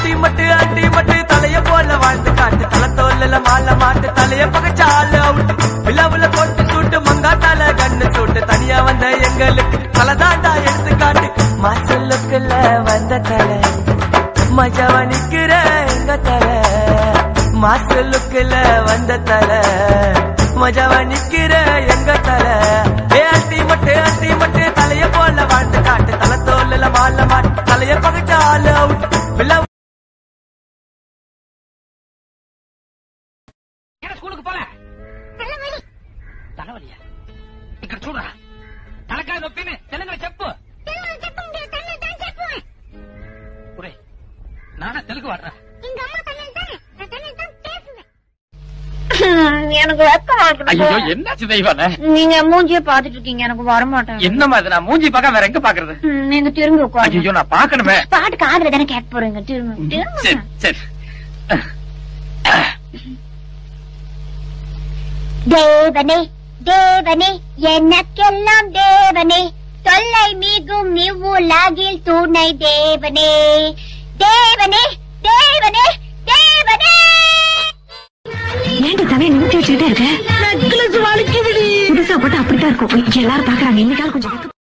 அட்டி மட்டு அட்டி மட்டு தலைய போல வாழ்ந்து காட்டு தலை தோல்ல மாலை மாட்டு தலைய பகச்சால அவுட்டு விழாவுல போட்டு சூட்டு மங்கா தலை கண்ணு சூட்டு தனியா வந்த எங்களுக்கு தலை தாண்டா எடுத்து காட்டு மாசலுக்குள்ள வந்த தலை மஜாவ நிக்கிற எங்க தலை மாசலுக்குள்ள வந்த தலை மஜாவ நிக்கிற எங்க தலை ஏ அட்டி மட்டு அட்டி மட்டு தலைய போல வாழ்ந்து காட்டு தலை தோல்ல மாலை மாட்டு தலைய பகச்சால அவுட்டு விழா ஏன் ஸ்கூலுக்கு போல தலைவலியா ఇక్కడ చూడరా తలకాయ నొప్పిని తెలుగులో చెప్పు ఒరే నాన్న తెలుగు వాడరా எனக்கு வெக்கம் ஐயோ ஆகுது என்னாச்சு தெய்வானே நீங்க மூஞ்சிய பாத்துட்டு இருக்கீங்க எனக்கு வர மாட்டேன் என்னம்மா இது நான் மூஞ்சி பார்க்க வேற எங்க பாக்குறது நீங்க திரும்பி உட்காருங்க ஐயோ நான் பாக்கணுமே பாட்டு காதுல தானே கேட்க போறீங்க திரும்பி சரி திரும்ப சரி தேவனே தேவனே எனக்கெல்லாம் தேவனே தொல்லை மிகும் இவ்வுலகில் துணை தேவனே தேவனே தேவனே தேவனே ஏன்டா தலையை நிமித்தி வச்சுக்கிட்டே இருக்க புதுசா போட்டு அப்படித்தான் இருக்கும் எல்லாரும் பாக்குறாங்க இன்னைக்காவது கொஞ்சம்